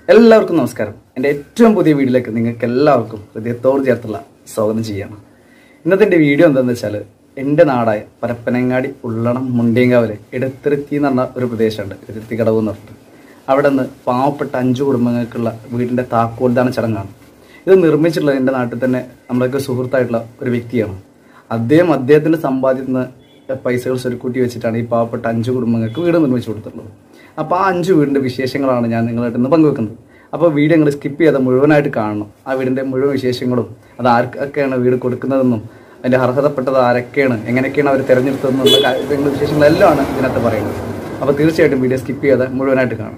എല്ലാവർക്കും നമസ്കാരം എൻ്റെ ഏറ്റവും പുതിയ വീഡിയോയിലേക്ക് നിങ്ങൾക്ക് എല്ലാവർക്കും ഹൃദയത്തോട് ചേർത്തുള്ള സ്വാഗതം ചെയ്യണം ഇന്നത്തെ എൻ്റെ വീഡിയോ എന്താണെന്ന് വെച്ചാൽ എൻ്റെ നാടായ പരപ്പനങ്ങാടി ഉള്ളണം മുണ്ടിയങ്കാവിലെ ഇടത്തിരുത്തി എന്ന് പറഞ്ഞ ഒരു പ്രദേശമുണ്ട് ഇടത്തിരുത്തി കടവ് എന്ന് പറഞ്ഞിട്ട് അവിടെ നിന്ന് പാവപ്പെട്ട അഞ്ച് കുടുംബങ്ങൾക്കുള്ള വീടിൻ്റെ താക്കോൽദാന ചടങ്ങാണ് ഇത് നിർമ്മിച്ചിട്ടുള്ളത് എൻ്റെ നാട്ടിൽ തന്നെ നമ്മളൊക്കെ സുഹൃത്തായിട്ടുള്ള ഒരു വ്യക്തിയാണ് അദ്ദേഹം അദ്ദേഹത്തിൻ്റെ സമ്പാദ്യത്തിൽ നിന്ന് പൈസകൾ സ്വരുക്കൂട്ടി വെച്ചിട്ടാണ് ഈ പാവപ്പെട്ട അഞ്ച് കുടുംബങ്ങൾക്ക് വീട് നിർമ്മിച്ചു കൊടുത്തിട്ടുള്ളത് അപ്പോൾ ആ അഞ്ച് വീടിൻ്റെ വിശേഷങ്ങളാണ് ഞാൻ നിങ്ങളായിട്ട് ഇന്ന് പങ്കുവെക്കുന്നത് അപ്പോൾ വീഡിയോ നിങ്ങൾ സ്കിപ്പ് ചെയ്യാതെ മുഴുവനായിട്ട് കാണണം ആ വീടിൻ്റെ മുഴുവൻ വിശേഷങ്ങളും അത് ആർക്കൊക്കെയാണ് വീട് കൊടുക്കുന്നതെന്നും അതിൻ്റെ അർഹതപ്പെട്ടത് ആരൊക്കെയാണ് എങ്ങനെയൊക്കെയാണ് അവർ തിരഞ്ഞെടുത്തതെന്നുള്ള കാര്യങ്ങൾ വിശേഷങ്ങളെല്ലാം ആണ് ഇതിനകത്ത് പറയുന്നത് അപ്പോൾ തീർച്ചയായിട്ടും വീഡിയോ സ്കിപ്പ് ചെയ്യാതെ മുഴുവനായിട്ട് കാണണം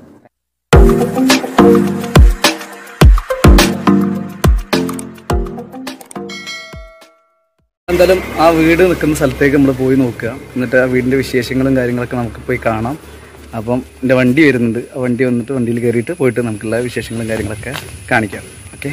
എന്തായാലും ആ വീട് നിൽക്കുന്ന സ്ഥലത്തേക്ക് നമ്മൾ പോയി നോക്കുക എന്നിട്ട് ആ വീടിൻ്റെ വിശേഷങ്ങളും കാര്യങ്ങളൊക്കെ നമുക്ക് പോയി കാണാം അപ്പം എൻ്റെ വണ്ടി വരുന്നുണ്ട് ആ വണ്ടി വന്നിട്ട് വണ്ടിയിൽ കയറിയിട്ട് പോയിട്ട് നമുക്കുള്ള വിശേഷങ്ങളും കാര്യങ്ങളൊക്കെ കാണിക്കാം ഓക്കെ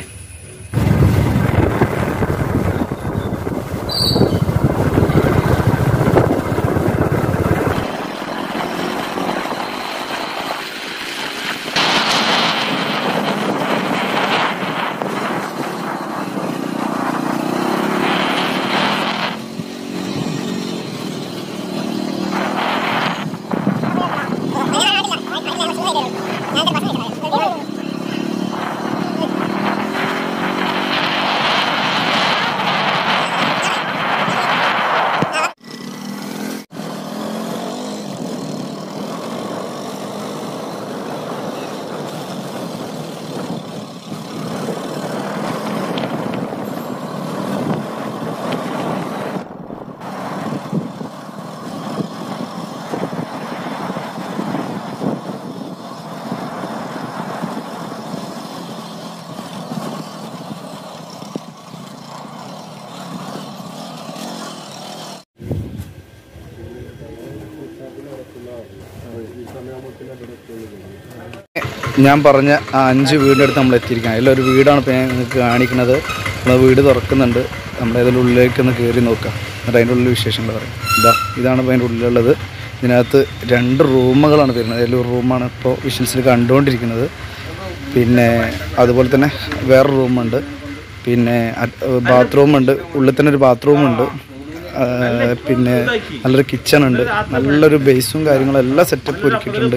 ഞാൻ പറഞ്ഞ ആ അഞ്ച് വീടിൻ്റെ അടുത്ത് നമ്മൾ എത്തിയിരിക്കുകയാണ് അതിലൊരു വീടാണ് ഇപ്പോൾ ഞാൻ നിങ്ങൾക്ക് കാണിക്കുന്നത് നമ്മൾ വീട് തുറക്കുന്നുണ്ട് നമ്മൾ ഏതെങ്കിലും ഉള്ളിലേക്ക് ഒന്ന് കയറി നോക്കാം എന്നിട്ട് അതിൻ്റെ ഉള്ളിൽ വിശേഷങ്ങൾ പറയാം ഇതാ ഇതാണ് ഇപ്പോൾ അതിൻ്റെ ഉള്ളിലുള്ളത് ഇതിനകത്ത് രണ്ട് റൂമുകളാണ് വരുന്നത് അതിലൊരു റൂമാണ് ഇപ്പോൾ വിഷ്വൽസിൽ കണ്ടുകൊണ്ടിരിക്കുന്നത് പിന്നെ അതുപോലെ തന്നെ വേറെ റൂമുണ്ട് പിന്നെ ബാത്റൂമുണ്ട് ഉള്ളിൽ തന്നെ ഒരു ബാത്റൂമുണ്ട് ആ, പിന്നെ നല്ലൊരു കിച്ചൺ ഉണ്ട് നല്ലൊരു ബേസും കാര്യങ്ങളും എല്ലാം സെറ്റപ്പ് ഒരുക്കിയിട്ടുണ്ട്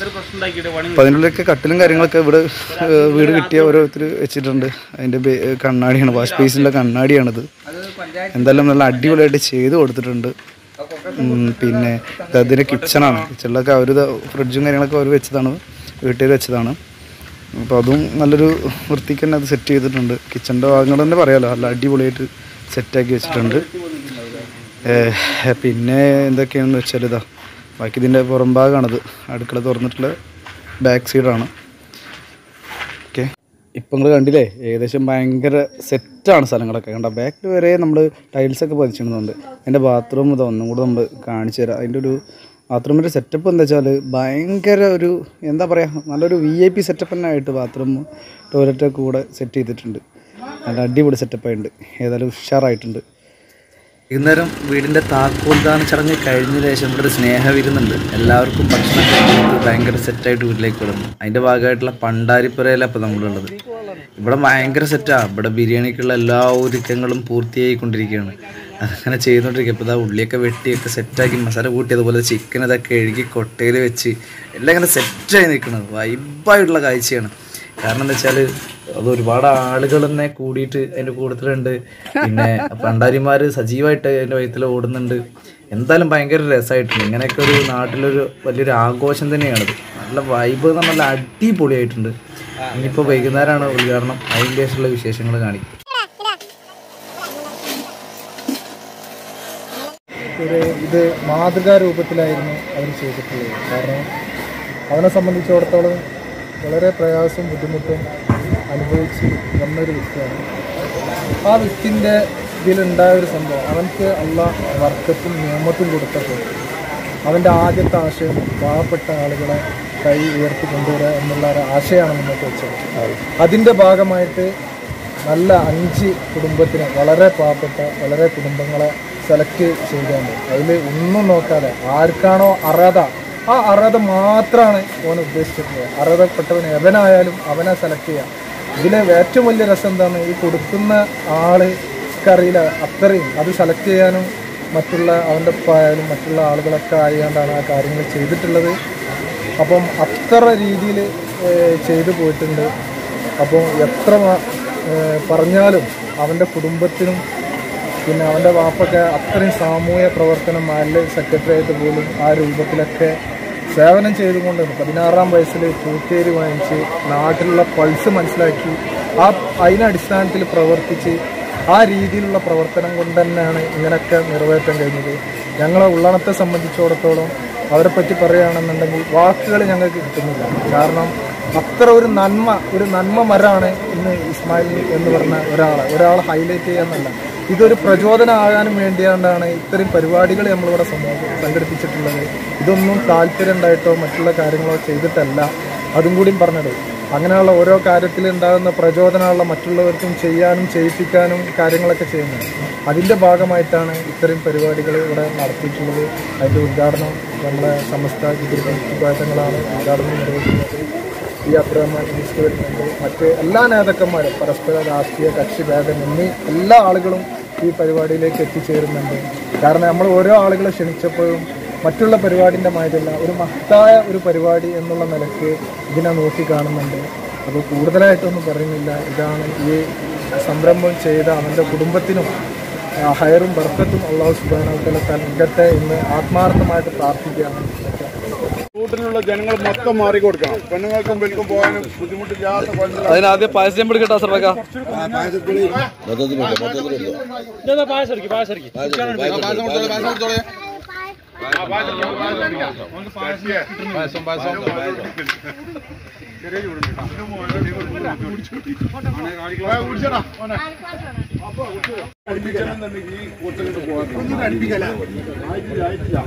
അപ്പോൾ അതിനുള്ളിലൊക്കെ കട്ടിലും കാര്യങ്ങളൊക്കെ ഇവിടെ ഏഹ്, വീട് കിട്ടിയ ഓരോരുത്തർ വെച്ചിട്ടുണ്ട് അതിൻ്റെ ബേ- കണ്ണാടിയാണ് വാഷ് ബേസിൻ്റെ കണ്ണാടിയാണിത് എന്തായാലും നല്ല അടിപൊളിയായിട്ട് ചെയ്ത് കൊടുത്തിട്ടുണ്ട് ഉം, പിന്നെ ഇത് അതിൻ്റെ കിച്ചണാണ് കിച്ചണിലൊക്കെ അവർ ഫ്രിഡ്ജും കാര്യങ്ങളൊക്കെ അവർ വെച്ചതാണ് വീട്ടിൽ വെച്ചതാണ് അപ്പോൾ അതും നല്ലൊരു വൃത്തിക്ക് തന്നെ അത് സെറ്റ് ചെയ്തിട്ടുണ്ട് കിച്ചണിൻ്റെ ഭാഗങ്ങൾ തന്നെ പറയാമല്ലോ നല്ല അടിപൊളിയായിട്ട് സെറ്റാക്കി വെച്ചിട്ടുണ്ട് ഏഹ് പിന്നെ എന്തൊക്കെയാണെന്ന് വെച്ചാൽ ഇതാ ബാക്കി ഇതിൻ്റെ പുറം ഭാഗമാണത് അടുക്കള തുറന്നിട്ടുള്ള ബാക്ക് സൈഡാണ് ഓക്കെ ഇപ്പം നിങ്ങൾ കണ്ടില്ലേ ഏകദേശം ഭയങ്കര സെറ്റാണ് സ്ഥലങ്ങളൊക്കെ കണ്ട ബാക്കിൽ വരെ നമ്മൾ ടൈൽസൊക്കെ പതിച്ചിടുന്നുണ്ട് അതിൻ്റെ ബാത്റൂം ഇതാ ഒന്നും കൂടെ നമ്മൾ കാണിച്ചു തരാം അതിൻ്റെ ഒരു ബാത്റൂമിൻ്റെ സെറ്റപ്പ് എന്താ വെച്ചാൽ ഭയങ്കര ഒരു എന്താ പറയുക നല്ലൊരു വി ഐ പി സെറ്റപ്പ് തന്നെ ആയിട്ട് ബാത്റൂം ടോയ്ലറ്റൊക്കെ കൂടെ സെറ്റ് ചെയ്തിട്ടുണ്ട് നല്ല അടിപൊളി സെറ്റപ്പായിട്ടുണ്ട് ഏതായാലും ഉഷാറായിട്ടുണ്ട് വൈകുന്നേരം വീടിൻ്റെ താക്കോൽദാന ചടങ്ങ് കഴിഞ്ഞ ശേഷം ഇവിടെ ഒരു സ്നേഹവിരുന്നുണ്ട് എല്ലാവർക്കും ഭക്ഷണം കൊടുത്ത് ഭയങ്കര സെറ്റായിട്ട് വീട്ടിലേക്ക് വിടുന്നു അതിൻ്റെ ഭാഗമായിട്ടുള്ള പണ്ടാരിപ്പുരയിലാണ് ഇപ്പോൾ നമ്മളുള്ളത് ഇവിടെ ഭയങ്കര സെറ്റാണ് ഇവിടെ ബിരിയാണിക്കുള്ള എല്ലാ ഒരുക്കങ്ങളും പൂർത്തിയായിക്കൊണ്ടിരിക്കുകയാണ് അങ്ങനെ ചെയ്തുകൊണ്ടിരിക്കുക ഇപ്പോൾ ഇതാ ഉള്ളിയൊക്കെ വെട്ടിയൊക്കെ സെറ്റാക്കി മസാല കൂട്ടി അതുപോലെ ചിക്കൻ ഇതൊക്കെ കഴുകി കൊട്ടയിൽ വെച്ച് എല്ലാം ഇങ്ങനെ സെറ്റായി നിൽക്കുന്നത് വൈബായിട്ടുള്ള കാഴ്ചയാണ് കാരണം എന്താ വെച്ചാൽ അത് ഒരുപാട് ആളുകൾ തന്നെ കൂടിയിട്ട് അതിൻ്റെ കൂട്ടത്തിലുണ്ട് പിന്നെ പണ്ടാരിമാർ സജീവമായിട്ട് അതിൻ്റെ വയത്തിൽ ഓടുന്നുണ്ട് എന്തായാലും ഭയങ്കര രസമായിട്ടുണ്ട് ഇങ്ങനെയൊക്കെ ഒരു നാട്ടിലൊരു വലിയൊരു ആഘോഷം തന്നെയാണത് നല്ല വൈബ് എന്ന് പറഞ്ഞാൽ നല്ല അടിപൊളിയായിട്ടുണ്ട് ഇനിയിപ്പോൾ വൈകുന്നേരമാണ് ഉദ്ഘാടനം അതിൻ്റെ ശേഷമുള്ള വിശേഷങ്ങൾ കാണിക്കും ഒരു ഇത് മാതൃകാ രൂപത്തിലായിരുന്നു അവർ ചെയ്തിട്ടുള്ളത് കാരണം അവനെ സംബന്ധിച്ചിടത്തോളം വളരെ പ്രയാസവും ബുദ്ധിമുട്ടും അനുഭവിച്ച് വന്നൊരു വ്യക്തിയാണ് ആ വ്യക്തിൻ്റെ ഇതിലുണ്ടായ ഒരു സംഭവം അവൻക്ക് അള്ള വർക്കത്തും നിയമത്തും കൊടുത്തപ്പോൾ അവൻ്റെ ആദ്യത്തെ ആശയം പാവപ്പെട്ട ആളുകളെ കൈ ഉയർത്തി കൊണ്ടുവരിക എന്നുള്ള ഒരു ആശയമാണ് മുന്നോട്ട് വെച്ചത് അതിൻ്റെ ഭാഗമായിട്ട് നല്ല അഞ്ച് കുടുംബത്തിന് വളരെ പാവപ്പെട്ട വളരെ കുടുംബങ്ങളെ സെലക്ട് ചെയ്തുകൊണ്ട് അതിൽ ഒന്നും നോക്കാതെ ആർക്കാണോ അർഹത ആ അർഹത മാത്രമാണ് ഓൻ ഉദ്ദേശിച്ചിട്ടുള്ളത് അർഹതപ്പെട്ടവൻ എവനായാലും അവനെ സെലക്ട് ചെയ്യാം ഇതിലെ ഏറ്റവും വലിയ രസം എന്താണ് ഈ കൊടുക്കുന്ന ആള് അറിയില്ല അത്രയും അത് സെലക്ട് ചെയ്യാനും മറ്റുള്ള അവൻ്റെ ആയാലും മറ്റുള്ള ആളുകളൊക്കെ ആയതുകൊണ്ടാണ് ആ കാര്യങ്ങൾ ചെയ്തിട്ടുള്ളത് അപ്പം അത്ര രീതിയിൽ ചെയ്തു പോയിട്ടുണ്ട് അപ്പോൾ എത്ര മ- ഏഹ് പറഞ്ഞാലും അവൻ്റെ കുടുംബത്തിനും പിന്നെ അവൻ്റെ വാപ്പൊക്കെ അത്രയും സാമൂഹ്യ പ്രവർത്തനം മഹല്ല് സെക്രട്ടറി ആയിട്ട് പോലും ആ രൂപത്തിലൊക്കെ സേവനം ചെയ്തുകൊണ്ട് പതിനാറാം വയസ്സിൽ പൂത്തേരി വാങ്ങിച്ച് നാട്ടിലുള്ള പൾസ് മനസ്സിലാക്കി ആ അതിനടിസ്ഥാനത്തിൽ പ്രവർത്തിച്ച് ആ രീതിയിലുള്ള പ്രവർത്തനം കൊണ്ട് തന്നെയാണ് ഇങ്ങനെയൊക്കെ നിറവേറ്റാൻ കഴിഞ്ഞത് ഞങ്ങളെ ഉള്ളണത്തെ സംബന്ധിച്ചിടത്തോളം അവരെ പറ്റി പറയുകയാണെന്നുണ്ടെങ്കിൽ വാക്കുകൾ ഞങ്ങൾക്ക് കിട്ടുന്നില്ല കാരണം അത്ര ഒരു നന്മ ഒരു നന്മ മരാണ് ഇന്ന് ഇസ്മായിൽ എന്ന് പറഞ്ഞ ഒരാൾ ഒരാൾ ഹൈലൈറ്റ് ചെയ്യാന്നല്ല ഇതൊരു പ്രചോദനമാകാനും വേണ്ടിയാണ്ടാണ് ഇത്രയും പരിപാടികൾ നമ്മളിവിടെ സമൂഹം സംഘടിപ്പിച്ചിട്ടുള്ളത് ഇതൊന്നും താല്പര്യം ഉണ്ടായിട്ടോ മറ്റുള്ള കാര്യങ്ങളോ ചെയ്തിട്ടല്ല അതും കൂടിയും പറഞ്ഞത് അങ്ങനെയുള്ള ഓരോ കാര്യത്തിൽ ഉണ്ടാകുന്ന പ്രചോദനമുള്ള മറ്റുള്ളവർക്കും ചെയ്യാനും ചെയ്യിപ്പിക്കാനും കാര്യങ്ങളൊക്കെ ചെയ്യുന്നത് അതിൻ്റെ ഭാഗമായിട്ടാണ് ഇത്തരം പരിപാടികൾ ഇവിടെ നടത്തിയിട്ടുള്ളത് അതിൻ്റെ ഉദ്ഘാടനം നമ്മുടെ സമസ്ത വിദ്യാഭ്യാസങ്ങളാണ് ഉദ്ഘാടനം നിർവഹിക്കുന്നത് ഈ അബ്രഹ്മാൻ മിനിസ്റ്റർ വരുന്നുണ്ട് മറ്റ് എല്ലാ നേതാക്കന്മാരും പരസ്പര രാഷ്ട്രീയ കക്ഷി ഭേദം എന്നീ എല്ലാ ആളുകളും ഈ പരിപാടിയിലേക്ക് എത്തിച്ചേരുന്നുണ്ട് കാരണം നമ്മൾ ഓരോ ആളുകളെ ക്ഷണിച്ചപ്പോഴും മറ്റുള്ള പരിപാടിൻ്റെ മാതിരിയല്ല ഒരു മഹത്തായ ഒരു പരിപാടി എന്നുള്ള നിലയ്ക്ക് ഇതിനെ നോക്കി കാണുന്നുണ്ട് അപ്പോൾ കൂടുതലായിട്ടൊന്നും പറയുന്നില്ല ഇതാണ് ഈ സംരംഭം ചെയ്ത അവൻ്റെ കുടുംബത്തിനും ആ, ഹയറും ബർക്കത്തും അള്ളാഹു സുബാനത്തല നൽകട്ടെ എന്ന് ആത്മാർത്ഥമായിട്ട് പ്രാർത്ഥിക്കുകയാണ് റൂട്ടിലുള്ള ജനങ്ങൾ മൊത്തം മാറി കൊടുക്കണം പെണ്ണുങ്ങൾക്കും പെൽക്കും പോകാനും ബുദ്ധിമുട്ടില്ലാത്ത പണികൾ അതിനാദ്യം പായസം പിടിക്കട്ടെ അസർബക്ക കുടിച്ചടാ മോനെ പഠിപ്പിക്കണമെന്നുണ്ടെങ്കിൽ ഈ കൂട്ടത്തിലോട്ട് പോകാൻ ഒന്നും പഠിപ്പിക്കല ആയിട്ടില്ല ആയിട്ടില്ല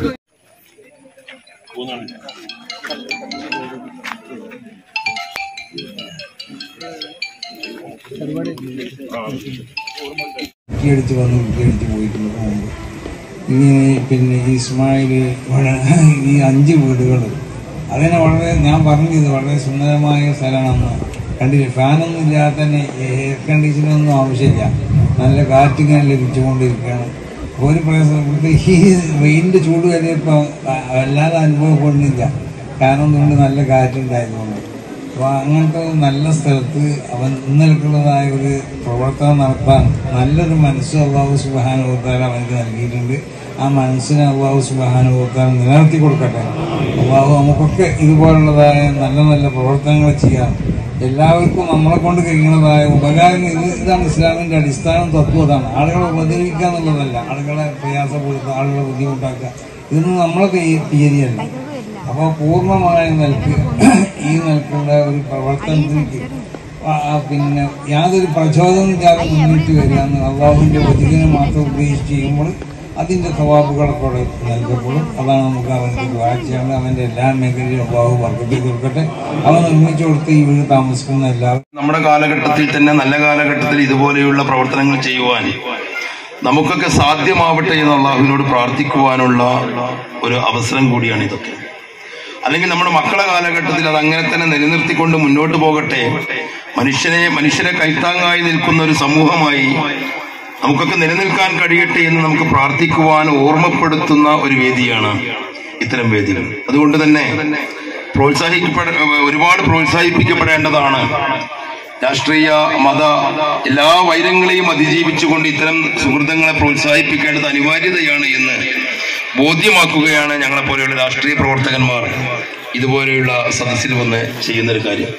കുട്ടിയടിച്ച് വന്ന് കുട്ടിയടിച്ച് പോയിട്ടുള്ള മുമ്പ് ഇങ്ങനെ പിന്നെ ഇസ്മായിൽ ഇവിടെ ഈ അഞ്ച് വീടുകൾ അതിനെ വളരെ ഞാൻ പറഞ്ഞത് വളരെ സുന്ദരമായ സ്ഥലമാണെന്ന് കണ്ടില്ല ഫാനൊന്നും ഇല്ലാതെ തന്നെ എയർ കണ്ടീഷനൊന്നും ആവശ്യമില്ല നല്ല കാറ്റിങ്ങനെ ലഭിച്ചുകൊണ്ടിരിക്കുകയാണ് ഒരു പ്രയാസം ഇവിടുത്തെ ഈ വെയിലിൻ്റെ ചൂട് വരെ ഇപ്പോൾ വല്ലാതെ അനുഭവപ്പെടുന്നില്ല കാരണം എന്തുകൊണ്ട് നല്ല കാറ്റുണ്ടായതുകൊണ്ട് അപ്പോൾ അങ്ങനത്തെ ഒരു നല്ല സ്ഥലത്ത് അവൻ ഇന്നലക്കുള്ളതായ ഒരു പ്രവർത്തനം നടത്താൻ നല്ലൊരു മനസ്സ് അള്ളാഹു സുബാനുഭവത്താൽ അവനക്ക് നൽകിയിട്ടുണ്ട് ആ മനസ്സിനെ അള്ളാഹു സുബാനുഭവത്താൽ നിലനിർത്തി കൊടുക്കട്ടെ അള്ളാഹു നമുക്കൊക്കെ ഇതുപോലുള്ളതായ നല്ല നല്ല പ്രവർത്തനങ്ങൾ ചെയ്യാം എല്ലാവർക്കും നമ്മളെ കൊണ്ട് കഴിയുന്നതായ ഉപകാരങ്ങൾ ഇത് ഇതാണ് ഇസ്ലാമിന്റെ അടിസ്ഥാനം തത്വം അതാണ് ആളുകളെ ഉപദ്രവിക്കുക എന്നുള്ളതല്ല ആളുകളെ പ്രയാസപ്പെടുത്തുക ആളുകളെ ബുദ്ധിമുട്ടാക്കുക ഇതൊന്നും നമ്മളെ തീ- തീയതിയല്ല അപ്പോൾ പൂർണ്ണമായ നിലക്ക് ഈ നിലക്കുള്ള ഒരു പ്രവർത്തനത്തിലേക്ക് ആ, ആ, പിന്നെ യാതൊരു പ്രചോദനം ഇല്ലാതെ മുന്നിട്ട് വരിക എന്ന് അള്ളാഹുവിന്റെ വചനം മാത്രം ഉപയോഗിച്ച് ചെയ്യുമ്പോൾ അതിന്റെ സ്വഭാവങ്ങളൊക്കെ അവിടെ നൽകപ്പെടും അതാണ് നമുക്ക് അവൻ്റെ വാഴ്ചയാണ് അവന്റെ എല്ലാ മേഖലയിലും അള്ളാഹു വർക്കത്തിൽ കൊടുക്കട്ടെ അവൻ നിർമ്മിച്ചു കൊടുത്ത് ഈ വീട് താമസിക്കുന്ന എല്ലാവരും നമ്മുടെ കാലഘട്ടത്തിൽ തന്നെ നല്ല കാലഘട്ടത്തിൽ ഇതുപോലെയുള്ള പ്രവർത്തനങ്ങൾ ചെയ്യുവാൻ നമുക്കൊക്കെ സാധ്യമാവട്ടെ എന്ന് അള്ളാഹുവിനോട് പ്രാർത്ഥിക്കുവാനുള്ള ഒരു അവസരം കൂടിയാണ് ഇതൊക്കെ അല്ലെങ്കിൽ നമ്മുടെ മക്കളെ കാലഘട്ടത്തിൽ അത് അങ്ങനെ തന്നെ നിലനിർത്തിക്കൊണ്ട് മുന്നോട്ട് പോകട്ടെ മനുഷ്യനെ മനുഷ്യരെ കൈത്താങ്ങായി നിൽക്കുന്ന ഒരു സമൂഹമായി നമുക്കൊക്കെ നിലനിൽക്കാൻ കഴിയട്ടെ എന്ന് നമുക്ക് പ്രാർത്ഥിക്കുവാൻ ഓർമ്മപ്പെടുത്തുന്ന ഒരു വേദിയാണ് ഇത്തരം വേദികൾ അതുകൊണ്ട് തന്നെ പ്രോത്സാഹിക്കപ്പെട ഒരുപാട് പ്രോത്സാഹിപ്പിക്കപ്പെടേണ്ടതാണ് രാഷ്ട്രീയ മത എല്ലാ വൈരങ്ങളെയും അതിജീവിച്ചുകൊണ്ട് ഇത്തരം സുഹൃത്തുക്കളെ പ്രോത്സാഹിപ്പിക്കേണ്ടത് അനിവാര്യതയാണ് എന്ന് ബോധ്യമാക്കുകയാണ് ഞങ്ങളെ പോലെയുള്ള രാഷ്ട്രീയ പ്രവർത്തകന്മാർ ഇതുപോലെയുള്ള സദസ്സിൽ വന്ന് ചെയ്യുന്നൊരു കാര്യം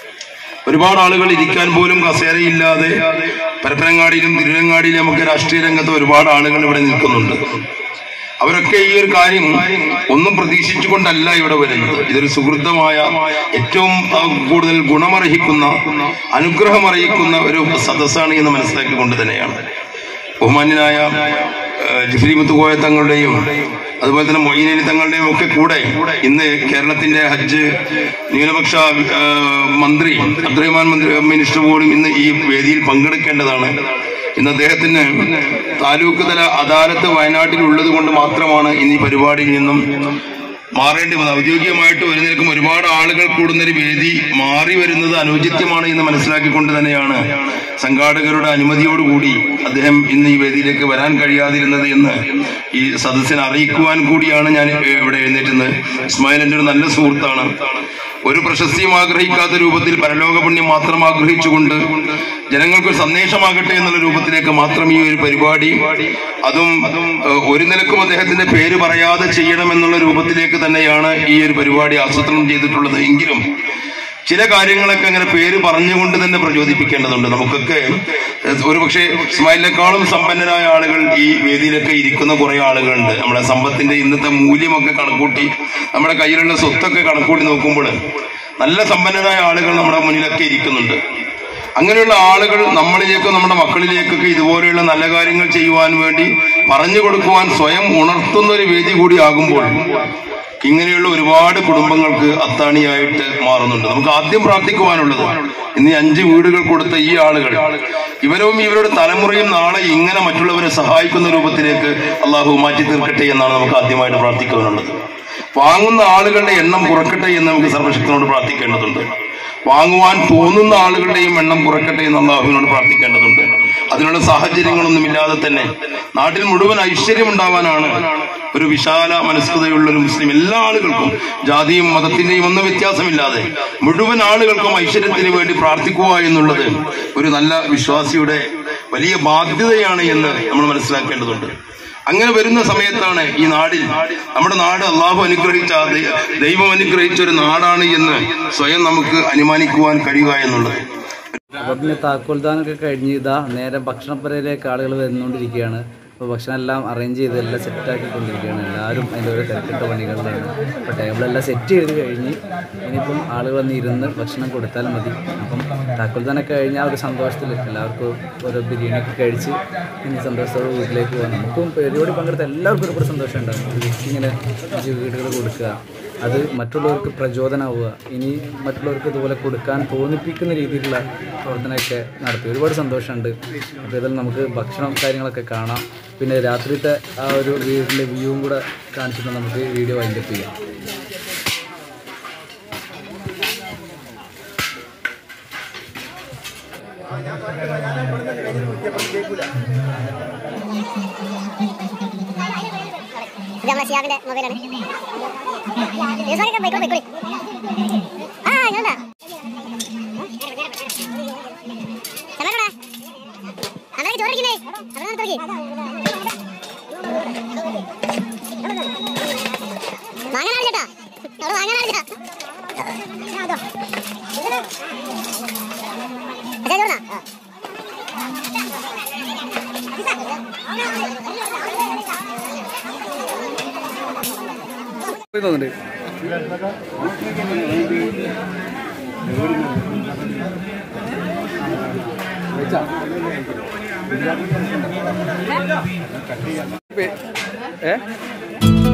ഒരുപാട് ആളുകൾ ഇരിക്കാൻ പോലും കസേരയില്ലാതെ പരപ്പനങ്ങാടിയിലും തിരുവനങ്ങാടിയിലും ഒക്കെ രാഷ്ട്രീയ രംഗത്ത് ഒരുപാട് ആളുകൾ ഇവിടെ നിൽക്കുന്നുണ്ട് അവരൊക്കെ ഈ ഒരു കാര്യം ഒന്നും പ്രതീക്ഷിച്ചുകൊണ്ടല്ല ഇവിടെ വരുന്നത് ഇതൊരു സുഹൃത്തമായ ഏറ്റവും ആ, കൂടുതൽ ഗുണമർഹിക്കുന്ന അനുഗ്രഹമറിയിക്കുന്ന ഒരു സദസ്സാണ് എന്ന് മനസ്സിലാക്കിക്കൊണ്ട് തന്നെയാണ് ബഹുമാന്യനായ ആ, ജിഫ്രി മുത്തുകോയ തങ്ങളുടെയും അതുപോലെ തന്നെ മൊയ്നലി തങ്ങളുടെയും ഒക്കെ കൂടെ ഇന്ന് കേരളത്തിന്റെ ഹജ്ജ് ന്യൂനപക്ഷ ആ, മന്ത്രി അബ്ദുറഹ്മാൻ മന്ത്രി മിനിസ്റ്റർ പോലും ഇന്ന് ഈ വേദിയിൽ പങ്കെടുക്കേണ്ടതാണ് ഇന്ന് അദ്ദേഹത്തിന് താലൂക്ക് തല അദാലത്ത് വയനാട്ടിൽ ഉള്ളത് കൊണ്ട് മാത്രമാണ് ഇന്ന് ഈ പരിപാടിയിൽ നിന്നും മാറേണ്ടി വന്നത് ഔദ്യോഗികമായിട്ട് ഒരു നിലക്കും ഒരുപാട് ആളുകൾ കൂടുന്ന ഒരു വേദി മാറി വരുന്നത് അനുചിത്യമാണ് എന്ന് മനസ്സിലാക്കിക്കൊണ്ട് തന്നെയാണ് സംഘാടകരുടെ അനുമതിയോടുകൂടി അദ്ദേഹം ഇന്ന് ഈ വേദിയിലേക്ക് വരാൻ കഴിയാതിരുന്നത് എന്ന് ഈ സദസ്സിനെ അറിയിക്കുവാൻ കൂടിയാണ് ഞാൻ ഇവിടെ എഴുന്നേറ്റുന്നത് ഇസ്മായിൽ എൻ്റെ ഒരു നല്ല സുഹൃത്താണ് ഒരു പ്രശസ്തിയും ആഗ്രഹിക്കാത്ത രൂപത്തിൽ പരലോക പുണ്യം മാത്രം ആഗ്രഹിച്ചുകൊണ്ട് ജനങ്ങൾക്ക് ഒരു സന്ദേശമാകട്ടെ എന്നുള്ള രൂപത്തിലേക്ക് മാത്രം ഈ ഒരു പരിപാടി അതും ഏഹ്, ഒരു നിലക്കും അദ്ദേഹത്തിന്റെ പേര് പറയാതെ ചെയ്യണമെന്നുള്ള രൂപത്തിലേക്ക് തന്നെയാണ് ഈ ഒരു പരിപാടി ആസൂത്രണം ചെയ്തിട്ടുള്ളത് എങ്കിലും ചില കാര്യങ്ങളൊക്കെ അങ്ങനെ പേര് പറഞ്ഞുകൊണ്ട് തന്നെ പ്രചോദിപ്പിക്കേണ്ടതുണ്ട് നമുക്കൊക്കെ ഏഹ്, ഒരുപക്ഷെ ഇസ്മായിലിനേക്കാളും സമ്പന്നരായ ആളുകൾ ഈ വേദിയിലൊക്കെ ഇരിക്കുന്ന കുറെ ആളുകളുണ്ട് നമ്മുടെ സമ്പത്തിന്റെ ഇന്നത്തെ മൂല്യമൊക്കെ കണക്കൂട്ടി നമ്മുടെ കയ്യിലുള്ള സ്വത്തൊക്കെ കണക്കൂട്ടി നോക്കുമ്പോൾ നല്ല സമ്പന്നരായ ആളുകൾ നമ്മുടെ മുന്നിലൊക്കെ ഇരിക്കുന്നുണ്ട് അങ്ങനെയുള്ള ആളുകൾ നമ്മളിലേക്കോ നമ്മുടെ മക്കളിലേക്കൊക്കെ ഇതുപോലെയുള്ള നല്ല കാര്യങ്ങൾ ചെയ്യുവാൻ വേണ്ടി പറഞ്ഞു കൊടുക്കുവാൻ സ്വയം ഉണർത്തുന്ന ഒരു വേദി കൂടിയാകുമ്പോൾ ഇങ്ങനെയുള്ള ഒരുപാട് കുടുംബങ്ങൾക്ക് അത്താണിയായിട്ട് മാറുന്നുണ്ട് നമുക്ക് ആദ്യം പ്രാർത്ഥിക്കുവാനുള്ളത് ഇന്ന് ഈ അഞ്ച് വീടുകൾ കൊടുത്ത ഈ ആളുകൾ ഇവരും ഇവരുടെ തലമുറയും നാളെ ഇങ്ങനെ മറ്റുള്ളവരെ സഹായിക്കുന്ന രൂപത്തിലേക്ക് അള്ളാഹു മാറ്റി തീർക്കട്ടെ എന്നാണ് നമുക്ക് ആദ്യമായിട്ട് പ്രാർത്ഥിക്കുവാനുള്ളത് വാങ്ങുന്ന ആളുകളുടെ എണ്ണം കുറക്കട്ടെ എന്ന് നമുക്ക് സർവശക്തനോട് പ്രാർത്ഥിക്കേണ്ടതുണ്ട് വാങ്ങുവാൻ തോന്നുന്ന ആളുകളുടെയും എണ്ണം കുറക്കട്ടെ എന്ന് അള്ളാഹുവിനോട് പ്രാർത്ഥിക്കേണ്ടതുണ്ട് അതിനുള്ള സാഹചര്യങ്ങളൊന്നും ഇല്ലാതെ തന്നെ നാട്ടിൽ മുഴുവൻ ഐശ്വര്യം ഉണ്ടാവാനാണ് ഒരു വിശാല മനസ്കതയുള്ള ഒരു മുസ്ലിം എല്ലാ ആളുകൾക്കും ജാതിയും മതത്തിന്റെയും ഒന്നും വ്യത്യാസമില്ലാതെ മുഴുവൻ ആളുകൾക്കും ഐശ്വര്യത്തിന് വേണ്ടി പ്രാർത്ഥിക്കുക എന്നുള്ളത് ഒരു നല്ല വിശ്വാസിയുടെ വലിയ ബാധ്യതയാണ് എന്ന് നമ്മൾ മനസ്സിലാക്കേണ്ടതുണ്ട് അങ്ങനെ വരുന്ന സമയത്താണ് ഈ നാടിൽ നമ്മുടെ നാട് അള്ളാഹു അനുഗ്രഹിച്ച ദൈ- ദൈവം അനുഗ്രഹിച്ച ഒരു നാടാണ് എന്ന് സ്വയം നമുക്ക് അനുമാനിക്കുവാൻ കഴിയുക എന്നുള്ളത് അപ്പോൾ പിന്നെ താക്കോൽദാനൊക്കെ കഴിഞ്ഞ് ഇതാ നേരെ ഭക്ഷണപ്പുരയിലേക്ക് ആളുകൾ വന്നുകൊണ്ടിരിക്കുകയാണ് അപ്പോൾ ഭക്ഷണം എല്ലാം അറേഞ്ച് ചെയ്ത് എല്ലാം സെറ്റാക്കി കൊണ്ടിരിക്കുകയാണ് എല്ലാവരും അതിൻ്റെ ഓരോ തിരക്കിട്ട പണികളിലാണ് അപ്പോൾ ടേബിളെല്ലാം സെറ്റ് ചെയ്ത് കഴിഞ്ഞ് ഇനിയിപ്പം ആളുകൾ വന്ന് ഇരുന്ന് ഭക്ഷണം കൊടുത്താൽ മതി അപ്പം താക്കോൽദാനൊക്കെ കഴിഞ്ഞ് ആ ഒരു സന്തോഷത്തിൽ എല്ലാവർക്കും ഓരോ ബിരിയാണിയൊക്കെ കഴിച്ച് ഇനി സന്തോഷത്തോടെ വീട്ടിലേക്ക് പോകാം നമുക്കും പരിപാടി പങ്കെടുത്ത എല്ലാവർക്കും ഒരുപാട് സന്തോഷം ഉണ്ടാകും ഒരു വ്യക്തി ഇങ്ങനെ അഞ്ച് വീടുകൾ കൊടുക്കുക അത് മറ്റുള്ളവർക്ക് പ്രചോദനമാവുക ഇനി മറ്റുള്ളവർക്ക് ഇതുപോലെ കൊടുക്കാൻ തോന്നിപ്പിക്കുന്ന രീതിയിലുള്ള പ്രവർത്തനമൊക്കെ നടത്തി ഒരുപാട് സന്തോഷമുണ്ട് അപ്പോൾ ഇതിൽ നമുക്ക് ഭക്ഷണം കാര്യങ്ങളൊക്കെ കാണാം പിന്നെ രാത്രിത്തെ ആ ഒരു വീട്ടിലെ വ്യൂവും കൂടെ കാണിച്ചിട്ട് നമുക്ക് വീഡിയോ വൈൻഡപ്പ് ചെയ്യാം ഇത് നമ്മളെ ഷിയാബിന്റെ മൊബൈലാണ് ബൈക്കോളി ബൈക്കോളി ആ ഞാനാ സമയടാ അങ്ങനെ ചോദിക്കുന്നേ അങ്ങനെ തുടങ്ങി വാങ്ങാനാണ് ചേട്ടാ അവിടെ വാങ്ങാനാണ് ചേട്ടാ അച്ഛാ ചോർന്നാ തോന്നുന്നുണ്ട് ഏ